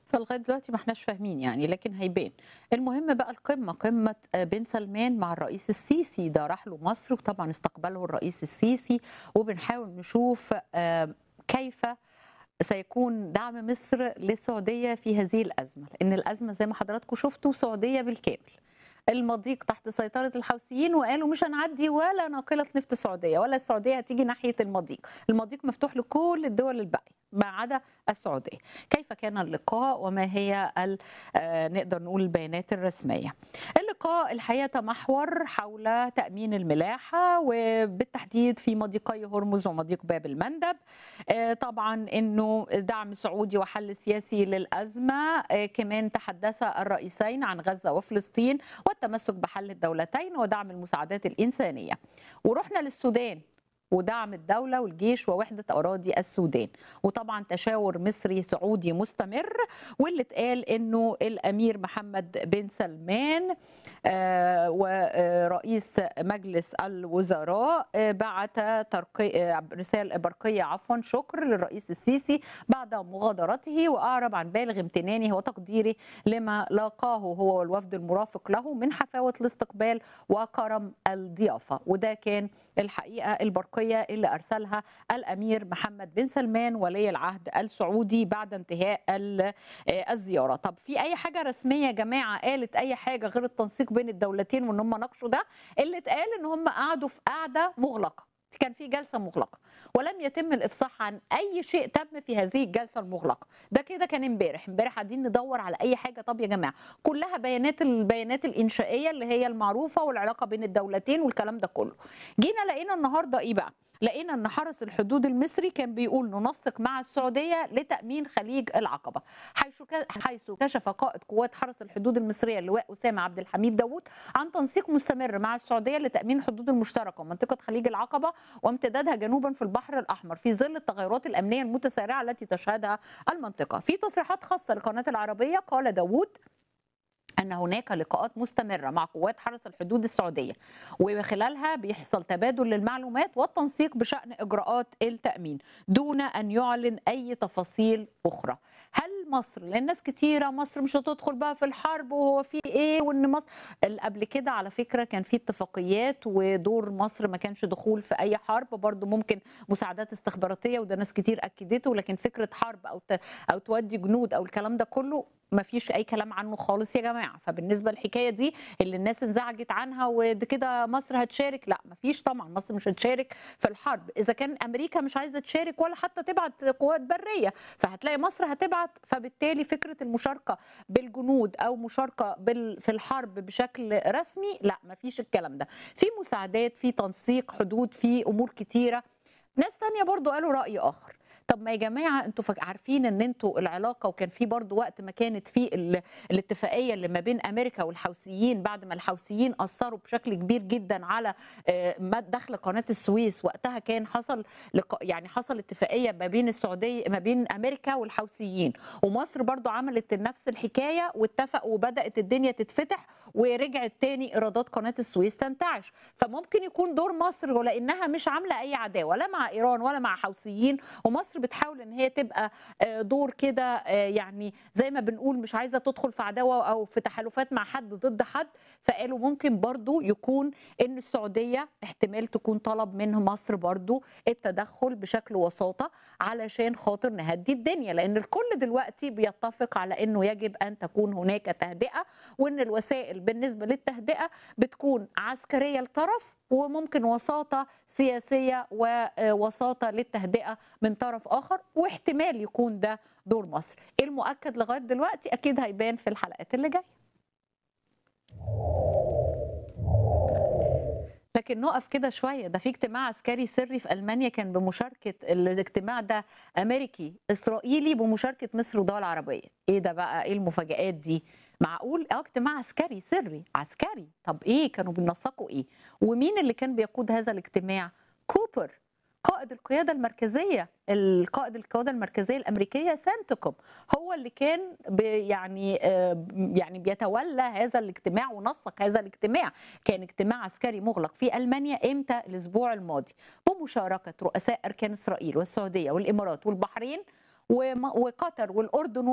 فلغايه دلوقتي ما احناش فاهمين يعني لكن هيبان المهم بقى القمه قمه بن سلمان مع الرئيس السيسي ده راح له مصر وطبعا استقبله الرئيس السيسي وبنحاول نشوف كيف سيكون دعم مصر للسعوديه في هذه الازمه لان الازمه زي ما حضراتكم شفتوا سعوديه بالكامل المضيق تحت سيطرة الحوثيين وقالوا مش هنعدي ولا ناقلة نفط السعودية ولا السعودية هتيجي ناحية المضيق المضيق مفتوح لكل الدول الباقية ما عدا السعودية كيف كان اللقاء وما هي نقدر نقول البيانات الرسمية اللقاء الحقيقة تمحور حول تأمين الملاحة وبالتحديد في مضيقي هرمز ومضيق باب المندب طبعا انه دعم سعودي وحل سياسي للأزمة كمان تحدث الرئيسين عن غزة وفلسطين والتمسك بحل الدولتين ودعم المساعدات الإنسانية ورحنا للسودان ودعم الدولة والجيش ووحدة أراضي السودان وطبعا تشاور مصري سعودي مستمر واللي اتقال أنه الأمير محمد بن سلمان ورئيس مجلس الوزراء بعت رسالة برقية عفوا شكر للرئيس السيسي بعد مغادرته وأعرب عن بالغ امتنانه وتقديره لما لاقاه هو والوفد المرافق له من حفاوة الاستقبال وكرم الضيافة وده كان الحقيقة البرقية البرقية اللي أرسلها الأمير محمد بن سلمان ولي العهد السعودي بعد انتهاء الزيارة طب في أي حاجة رسمية يا جماعة قالت أي حاجة غير التنسيق بين الدولتين وإن هم ناقشوا ده اللي اتقال إن هم قعدوا في قعدة مغلقة كان في جلسة مغلقة ولم يتم الإفصاح عن أي شيء تم في هذه الجلسة المغلقة ده كده كان امبارح امبارح قاعدين ندور على أي حاجة طب يا جماعة كلها بيانات البيانات الإنشائية اللي هي المعروفة والعلاقة بين الدولتين والكلام ده كله جينا لقينا النهاردة إيه بقى لقينا ان حرس الحدود المصري كان بيقول ننسق مع السعوديه لتامين خليج العقبه حيث حيث كشف قائد قوات حرس الحدود المصريه اللواء اسامه عبد الحميد داوود عن تنسيق مستمر مع السعوديه لتامين الحدود المشتركه منطقه خليج العقبه وامتدادها جنوبا في البحر الاحمر في ظل التغيرات الامنيه المتسارعه التي تشهدها المنطقه في تصريحات خاصه لقناه العربيه قال داوود ان هناك لقاءات مستمره مع قوات حرس الحدود السعوديه وخلالها بيحصل تبادل للمعلومات والتنسيق بشان اجراءات التامين دون ان يعلن اي تفاصيل اخرى هل مصر لان ناس كتيره مصر مش هتدخل بقى في الحرب وهو في ايه وان مصر قبل كده على فكره كان في اتفاقيات ودور مصر ما كانش دخول في اي حرب برضو ممكن مساعدات استخباراتيه وده ناس كتير اكدته لكن فكره حرب او او تودي جنود او الكلام ده كله ما فيش اي كلام عنه خالص يا جماعه فبالنسبه للحكايه دي اللي الناس انزعجت عنها وكده مصر هتشارك لا ما فيش طبعا مصر مش هتشارك في الحرب اذا كان امريكا مش عايزه تشارك ولا حتى تبعت قوات بريه فهتلاقي مصر هتبعت فبالتالي فكره المشاركه بالجنود او مشاركه بال في الحرب بشكل رسمي لا ما فيش الكلام ده في مساعدات في تنسيق حدود في امور كتيره ناس تانية برضو قالوا راي اخر طب ما يا جماعه انتوا عارفين ان انتوا العلاقه وكان في برضو وقت ما كانت في الاتفاقيه اللي ما بين امريكا والحوثيين بعد ما الحوثيين اثروا بشكل كبير جدا على دخل قناه السويس وقتها كان حصل يعني حصل اتفاقيه ما بين السعوديه ما بين امريكا والحوثيين ومصر برضو عملت نفس الحكايه واتفقوا وبدات الدنيا تتفتح ورجعت تاني ايرادات قناه السويس تنتعش فممكن يكون دور مصر ولانها مش عامله اي عداوه لا مع ايران ولا مع حوثيين ومصر بتحاول ان هي تبقى دور كده يعني زي ما بنقول مش عايزه تدخل في عداوه او في تحالفات مع حد ضد حد فقالوا ممكن برضو يكون ان السعوديه احتمال تكون طلب من مصر برضو التدخل بشكل وساطه علشان خاطر نهدي الدنيا لان الكل دلوقتي بيتفق على انه يجب ان تكون هناك تهدئه وان الوسائل بالنسبه للتهدئه بتكون عسكريه لطرف وممكن وساطه سياسيه ووساطه للتهدئه من طرف اخر واحتمال يكون ده دور مصر المؤكد لغايه دلوقتي اكيد هيبان في الحلقات اللي جايه لكن نقف كده شويه ده في اجتماع عسكري سري في المانيا كان بمشاركه الاجتماع ده امريكي اسرائيلي بمشاركه مصر ودول عربيه ايه ده بقى ايه المفاجات دي معقول اه اجتماع عسكري سري عسكري طب ايه كانوا بينسقوا ايه ومين اللي كان بيقود هذا الاجتماع كوبر قائد القياده المركزيه القائد القياده المركزيه الامريكيه سانتكوم هو اللي كان بي يعني يعني بيتولى هذا الاجتماع ونسق هذا الاجتماع كان اجتماع عسكري مغلق في المانيا امتى الاسبوع الماضي بمشاركه رؤساء اركان اسرائيل والسعوديه والامارات والبحرين وقطر والاردن